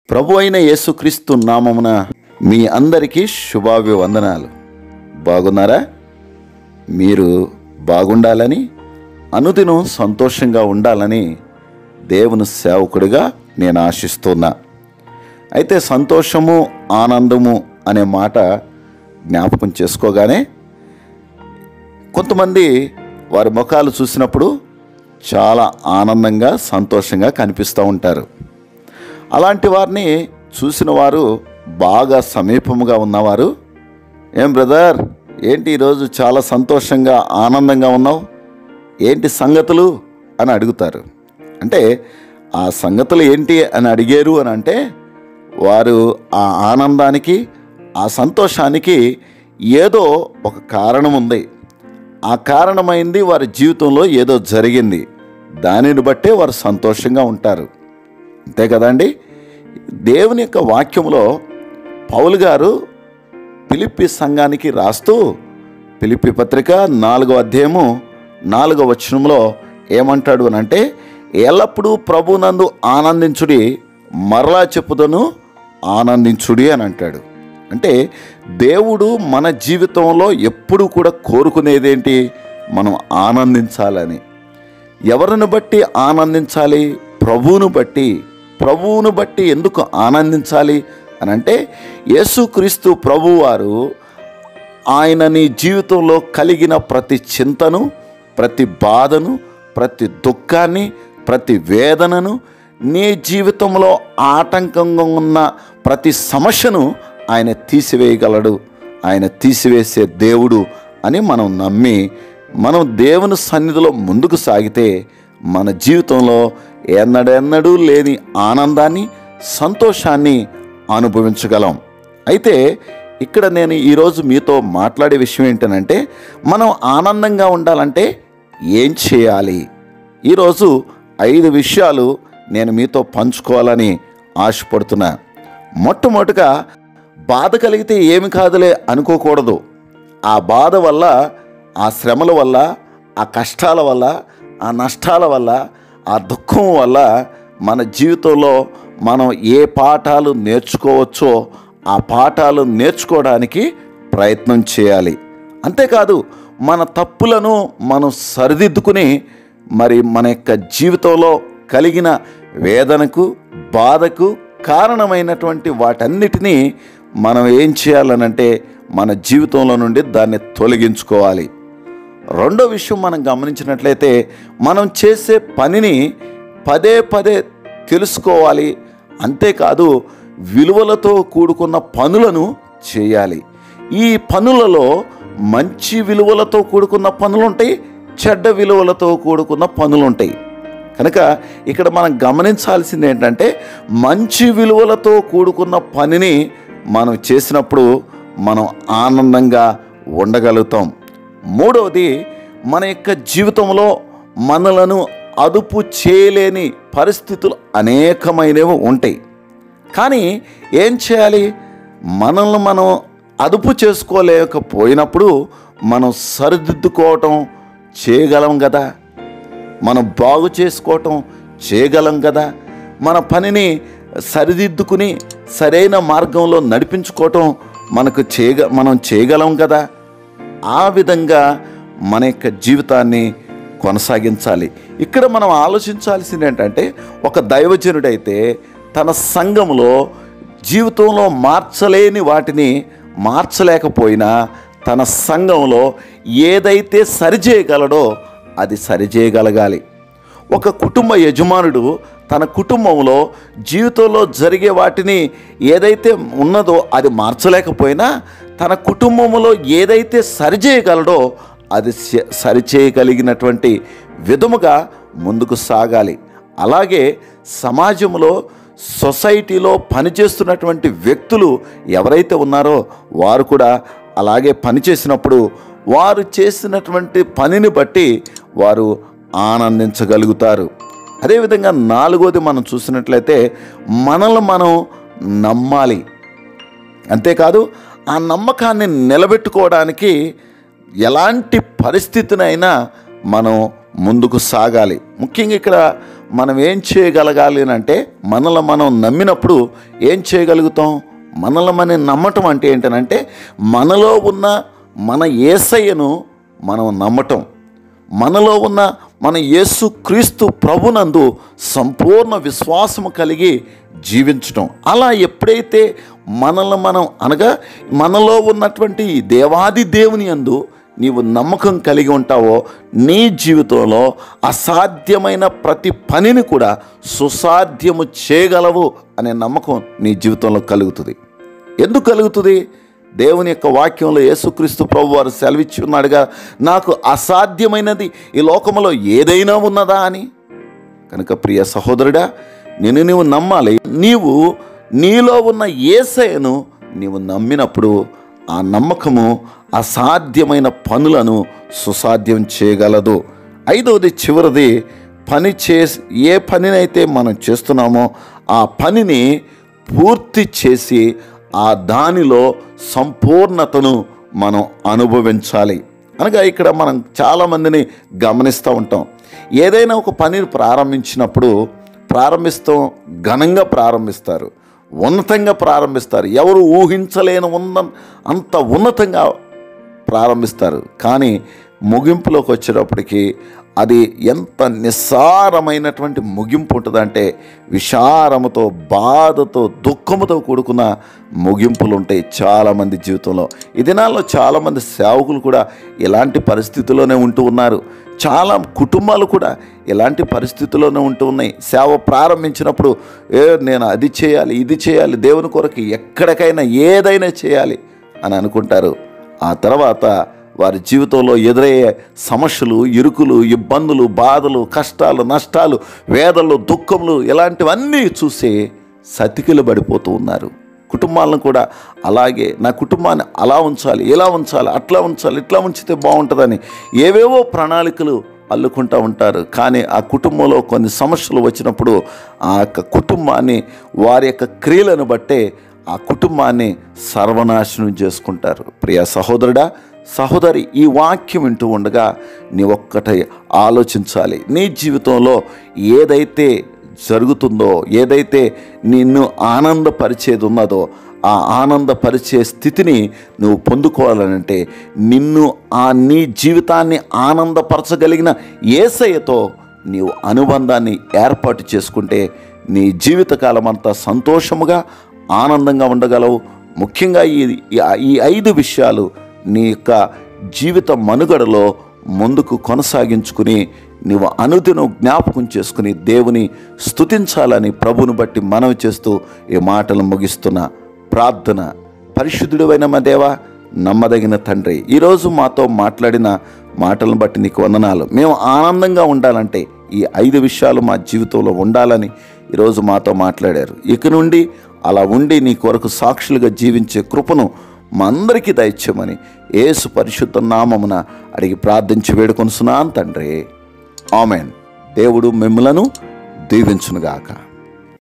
ప్రభు అయిన యేసుక్రీస్తు నామమున మీ అందరికీ శుభాభివందనాలు బాగున్నారా మీరు బాగుండాలని అనుదినం సంతోషంగా ఉండాలని దేవుని సేవకుడిగా నేను ఆశిస్తున్నా అయితే సంతోషము ఆనందము అనే మాట జ్ఞాపకం చేసుకోగానే కొంతమంది వారి ముఖాలు చూసినప్పుడు చాలా ఆనందంగా సంతోషంగా కనిపిస్తూ ఉంటారు అలాంటి వారిని చూసిన వారు బాగా సమీపముగా ఉన్నవారు ఏం బ్రదర్ ఏంటి ఈరోజు చాలా సంతోషంగా ఆనందంగా ఉన్నావు ఏంటి సంగతులు అని అడుగుతారు అంటే ఆ సంగతులు ఏంటి అని అడిగారు అని అంటే వారు ఆ ఆనందానికి ఆ సంతోషానికి ఏదో ఒక కారణం ఉంది ఆ కారణమైంది వారి జీవితంలో ఏదో జరిగింది దానిని బట్టే వారు సంతోషంగా ఉంటారు అంతే కదండి దేవుని యొక్క వాక్యంలో పౌలు గారు పిలిపి సంఘానికి రాస్తూ పిలిపి పత్రిక నాలుగో అధ్యాయము నాలుగో వచనంలో ఏమంటాడు అని అంటే ఎల్లప్పుడూ ప్రభునందు ఆనందించుడి మరలా చెప్పుదను ఆనందించుడి అని అంటాడు అంటే దేవుడు మన జీవితంలో ఎప్పుడు కూడా కోరుకునేదేంటి మనం ఆనందించాలని ఎవరిని బట్టి ఆనందించాలి ప్రభువును బట్టి ప్రభువును బట్టి ఎందుకు ఆనందించాలి అని అంటే యేసుక్రీస్తు ప్రభువారు ఆయన నీ జీవితంలో కలిగిన ప్రతి చింతను ప్రతి బాధను ప్రతి దుఃఖాన్ని ప్రతి వేదనను నీ జీవితంలో ఆటంకంగా ఉన్న ప్రతి సమస్యను ఆయన తీసివేయగలడు ఆయన తీసివేసే దేవుడు అని మనం నమ్మి మనం దేవుని సన్నిధిలో ముందుకు సాగితే మన జీవితంలో ఎన్నడెన్నడూ లేని ఆనందాన్ని సంతోషాన్ని అనుభవించగలం అయితే ఇక్కడ నేను ఈరోజు మీతో మాట్లాడే విషయం ఏంటనంటే మనం ఆనందంగా ఉండాలంటే ఏం చేయాలి ఈరోజు ఐదు విషయాలు నేను మీతో పంచుకోవాలని ఆశపడుతున్నా మొట్టమొదటిగా బాధ కలిగితే ఏమి కాదులే అనుకోకూడదు ఆ బాధ వల్ల ఆ శ్రమల వల్ల ఆ కష్టాల వల్ల ఆ నష్టాల వల్ల ఆ దుఃఖం వల్ల మన జీవితంలో మనం ఏ పాఠాలు నేర్చుకోవచ్చో ఆ పాఠాలు నేర్చుకోవడానికి ప్రయత్నం చేయాలి అంతేకాదు మన తప్పులను మనం సరిదిద్దుకుని మరి మన యొక్క జీవితంలో కలిగిన వేదనకు బాధకు కారణమైనటువంటి వాటన్నిటినీ మనం ఏం చేయాలనంటే మన జీవితంలో నుండి దాన్ని తొలగించుకోవాలి రెండో విషయం మనం గమనించినట్లయితే మనం చేసే పనిని పదే పదే తెలుసుకోవాలి అంతేకాదు విలువలతో కూడుకున్న పనులను చేయాలి ఈ పనులలో మంచి విలువలతో కూడుకున్న పనులు ఉంటాయి చెడ్డ విలువలతో కూడుకున్న పనులు ఉంటాయి కనుక ఇక్కడ మనం గమనించాల్సింది ఏంటంటే మంచి విలువలతో కూడుకున్న పనిని మనం చేసినప్పుడు మనం ఆనందంగా ఉండగలుగుతాం మూడవది మన యొక్క జీవితంలో మనలను అదుపు చేయలేని పరిస్థితులు అనేకమైనవి ఉంటాయి కానీ ఏం చేయాలి మనల్ని మనం అదుపు చేసుకోలేకపోయినప్పుడు మనం సరిదిద్దుకోవటం చేయగలం కదా మనం బాగు చేసుకోవటం చేయగలం కదా మన పనిని సరిదిద్దుకుని సరైన మార్గంలో నడిపించుకోవటం మనకు చేయగ మనం చేయగలం కదా ఆ విధంగా మన యొక్క జీవితాన్ని కొనసాగించాలి ఇక్కడ మనం ఆలోచించాల్సింది ఏంటంటే ఒక దైవజనుడైతే తన సంఘంలో జీవితంలో మార్చలేని వాటిని మార్చలేకపోయినా తన సంఘంలో ఏదైతే సరిచేయగలడో అది సరిచేయగలగాలి ఒక కుటుంబ యజమానుడు తన కుటుంబంలో జీవితంలో జరిగే వాటిని ఏదైతే ఉన్నదో అది మార్చలేకపోయినా తన కుటుంబంలో ఏదైతే సరిచేయగలడో అది స- సరిచేయగలిగినటువంటి విధముగా ముందుకు సాగాలి అలాగే సమాజంలో సొసైటీలో పనిచేస్తున్నటువంటి వ్యక్తులు ఎవరైతే ఉన్నారో వారు కూడా అలాగే పనిచేసినప్పుడు వారు చేసినటువంటి పనిని బట్టి వారు ఆనందించగలుగుతారు అదేవిధంగా నాలుగోది మనం చూసినట్లయితే మనల్ని మనం నమ్మాలి అంతేకాదు ఆ నమ్మకాన్ని నిలబెట్టుకోవడానికి ఎలాంటి పరిస్థితినైనా మనం ముందుకు సాగాలి ముఖ్యంగా ఇక్కడ మనం ఏం చేయగలగాలి అని అంటే మనల్ని మనం నమ్మినప్పుడు ఏం చేయగలుగుతాం మనల్ని మనం నమ్మటం అంటే ఏంటనంటే మనలో ఉన్న మన ఏసయ్యను మనం నమ్మటం మనలో ఉన్న మన యేసు క్రీస్తు ప్రభునందు సంపూర్ణ విశ్వాసము కలిగి జీవించటం అలా ఎప్పుడైతే మనల్ని మనం అనగా మనలో ఉన్నటువంటి ఈ దేవాది దేవుని అందు నీవు నమ్మకం కలిగి ఉంటావో నీ జీవితంలో అసాధ్యమైన ప్రతి పనిని కూడా సుసాధ్యము చేయగలవు అనే నమ్మకం నీ జీవితంలో కలుగుతుంది ఎందుకు కలుగుతుంది దేవుని యొక్క వాక్యంలో యేసుక్రీస్తు ప్రభు వారు సెలవిచ్చి ఉన్నాడుగా నాకు అసాధ్యమైనది ఈ లోకంలో ఏదైనా ఉన్నదా అని కనుక ప్రియ సహోదరుడా నేను నీవు నమ్మాలి నీవు నీలో ఉన్న ఏసయను నీవు నమ్మినప్పుడు ఆ నమ్మకము అసాధ్యమైన పనులను సుసాధ్యం చేయగలదు ఐదవది చివరిది పని చే ఏ పనినైతే మనం చేస్తున్నామో ఆ పనిని పూర్తి చేసి ఆ దానిలో సంపూర్ణతను మనం అనుభవించాలి అనగా ఇక్కడ మనం చాలామందిని గమనిస్తూ ఉంటాం ఏదైనా ఒక పనిని ప్రారంభించినప్పుడు ప్రారంభిస్తాం ఘనంగా ప్రారంభిస్తారు ఉన్నతంగా ప్రారంభిస్తారు ఎవరు ఊహించలేని ఉన్న అంత ఉన్నతంగా ప్రారంభిస్తారు కానీ ముగింపులోకి వచ్చేటప్పటికి అది ఎంత నిస్సారమైనటువంటి ముగింపు ఉంటుందంటే విషారముతో బాధతో దుఃఖముతో కూడుకున్న ముగింపులు ఉంటాయి చాలామంది జీవితంలో ఈ దినాల్లో చాలామంది సేవకులు కూడా ఇలాంటి పరిస్థితిలోనే ఉంటూ ఉన్నారు చాలా కుటుంబాలు కూడా ఇలాంటి పరిస్థితుల్లోనే ఉంటూ ఉన్నాయి సేవ ప్రారంభించినప్పుడు ఏ నేను అది చేయాలి ఇది చేయాలి దేవుని కొరకు ఎక్కడికైనా ఏదైనా చేయాలి అని అనుకుంటారు ఆ తర్వాత వారి జీవితంలో ఎదురయ్యే సమస్యలు ఇరుకులు ఇబ్బందులు బాధలు కష్టాలు నష్టాలు వేదలు దుఃఖములు ఇలాంటివన్నీ చూసి సతికిలు పడిపోతూ ఉన్నారు కుటుంబాలను కూడా అలాగే నా కుటుంబాన్ని అలా ఉంచాలి ఇలా ఉంచాలి అట్లా ఉంచాలి ఇట్లా ఉంచితే బాగుంటుందని ఏవేవో ప్రణాళికలు అల్లుకుంటూ ఉంటారు కానీ ఆ కుటుంబంలో కొన్ని సమస్యలు వచ్చినప్పుడు ఆ యొక్క కుటుంబాన్ని వారి యొక్క క్రియలను బట్టే ఆ కుటుంబాన్ని సర్వనాశనం చేసుకుంటారు ప్రియ సహోదరుడా సహోదరి ఈ వాక్యం వింటూ ఉండగా నీ ఒక్కటే ఆలోచించాలి నీ జీవితంలో ఏదైతే జరుగుతుందో ఏదైతే నిన్ను ఆనందపరిచేది ఉన్నదో ఆ ఆనందపరిచే స్థితిని నువ్వు పొందుకోవాలనంటే నిన్ను ఆ నీ జీవితాన్ని ఆనందపరచగలిగిన ఏసయ్యతో నీవు అనుబంధాన్ని ఏర్పాటు చేసుకుంటే నీ జీవితకాలం అంతా సంతోషముగా ఆనందంగా ఉండగలవు ముఖ్యంగా ఈ ఈ ఐదు విషయాలు నీ యొక్క జీవిత మనుగడలో ముందుకు కొనసాగించుకుని నీవు అనుదినం జ్ఞాపకం చేసుకుని దేవుని స్తుతించాలని ప్రభుని బట్టి మనవి చేస్తూ ఈ మాటలు ముగిస్తున్న ప్రార్థన పరిశుద్ధుడైన మా దేవా నమ్మదగిన తండ్రి ఈరోజు మాతో మాట్లాడిన మాటలను బట్టి నీకు వందనాలు మేము ఆనందంగా ఉండాలంటే ఈ ఐదు విషయాలు మా జీవితంలో ఉండాలని ఈరోజు మాతో మాట్లాడారు ఇక నుండి అలా ఉండి నీ కొరకు సాక్షులుగా జీవించే కృపను మా అందరికీ దయచేయమని యేసు పరిశుద్ధ నామమున అడిగి ప్రార్థించి వేడుకొనుసున్నాను తండ్రి ఆమెన్ దేవుడు మిమ్మలను దీవించునుగాక